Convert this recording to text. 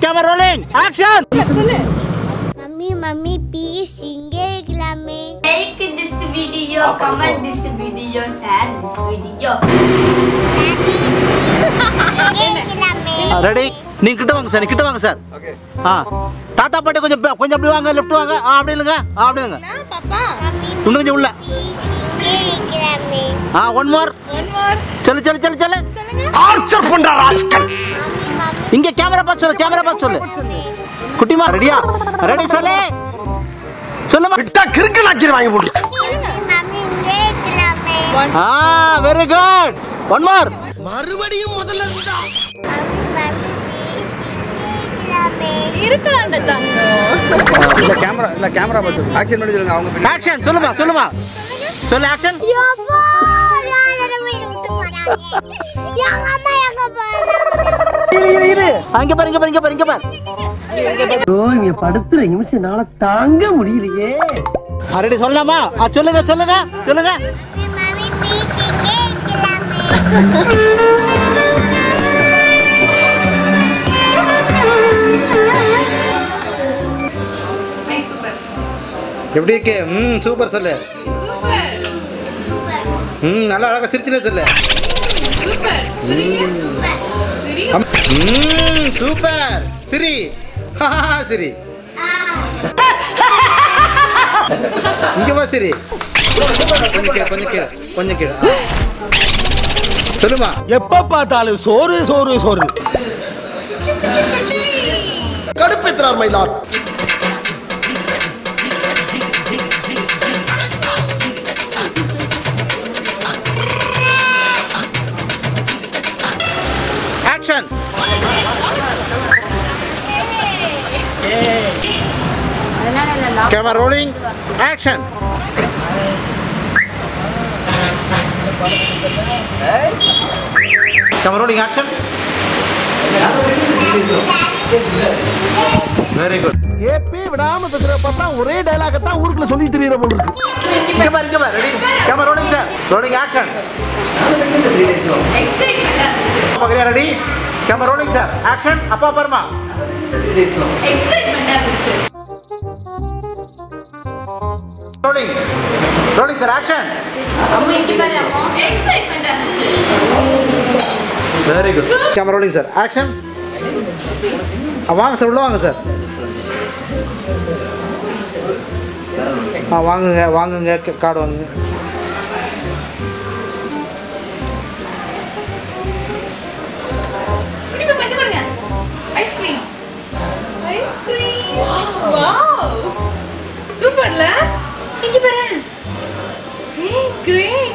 Camera rolling action சொல்லு mummy mummy please இங்கே இருக்கலாமே Like this video, comment this video, share this video. இங்கே இருக்கலாமே ரெடி நீங்க கிட்ட வாங்க சார் கிட்ட வாங்க சார் ஆ தாத்தா பாட்டி கொஞ்சம் பே- கொஞ்சம் அப்படி வாங்க லெஃப்ட் வாங்க ஆ அப்படி இல்லைங்க ஆ அப்படி இல்லைங்க பாப்பா இன்னும் கொஞ்சம் உள்ள இங்கே இருக்கலாமே ஆ ஒன் மோர் ஒன் மோர் சொல்லு சொல்லு சொல்லு சொல்லு ஆர்ச்சர் பண்ற ராஸ்கல் மம்மி மம்மி இங்க கேமரா பார்த்து சொல்லு கேமரா பார்த்து சொல்லு குட்டிமா ரெடியா ரெடி சொல்லு சொல்லுமா விட்டா கிறுக்கு நாக்கி வாங்கி போட்டு மம்மி இங்கே இருக்கலாமே ah very good one more மறுபடியும் முதல்ல இருந்தா மம்மி மம்மி ப்ளீஸ் இங்கே இருக்கலாமே இருக்கலாம்டா தங்கம் இல்ல கேமரா இல்ல கேமரா பார்த்து ஆக்ஷன் பண்ணி சொல்லுங்க அவங்க பின்னாடி ஆக்ஷன் சொல்லுமா சொல்லுமா சொல்லு ஆக்ஷன் யப்பா யாரை உயிர் விட்டு போறாங்க எங்க அம்மா எங்க போறாங்க இங்க பாரு இங்க பாரு இங்க பாரு இங்க பாரு இங்க படுத்துற நிமிஷம் நாள தாங்க முடியலையே ரெடி சொல்லலாமா ஆ சொல்லுங்க சொல்லுங்க சொல்லுங்க மம்மி மம்மி ப்ளீஸ் இங்கே இருக்கலாமே எப்படி இருக்கு ம் சூப்பர் சொல்லு ம் நல்லா அழகா சிரிச்சுனே சொல்லு ம் சூப்பர் சிரி ஹாஹா, சிரி இங்க வா சிரி கொஞ்சம் கீழே கொஞ்சம் கீழே கொஞ்சம் கீழே ஆ. சொல்லுமா எப்ப பார்த்தாலும் சோறு சோறு சோறு கடுப்பேத்துறார் மயிலார் action camera rolling action camera rolling action very good ஏப்பே விடாம பேசுற பார்த்தா ஒரே டைலாக தான் ஊருக்குள்ள சொல்லி தெரியற போல இருக்கு இங்க பாரு இங்க பாரு ready camera rolling sir rolling action எக்ஸைட்மெண்டா இருந்துச்சு மகரியா ready camera rolling sir action அப்பா பாருமா எக்ஸைட்மெண்டா இருந்துச்சு ரோலிங் ரோலிங் சார் ஆக்ஷன் எக்ஸைட்மெண்டா இருந்துச்சு very good camera rolling sir action வாங்க சார் உள்ள வாங்க சார் ஆ வாங்குங்க வாங்குங்க க- கார்டு வாங்குங்க இப்ப பண்ணி பாருங்க ஐஸ்கிரீம் ஐஸ்கிரீம் வாவ் சூப்பர்ல இங்க பாரு ஏய் கிரேட்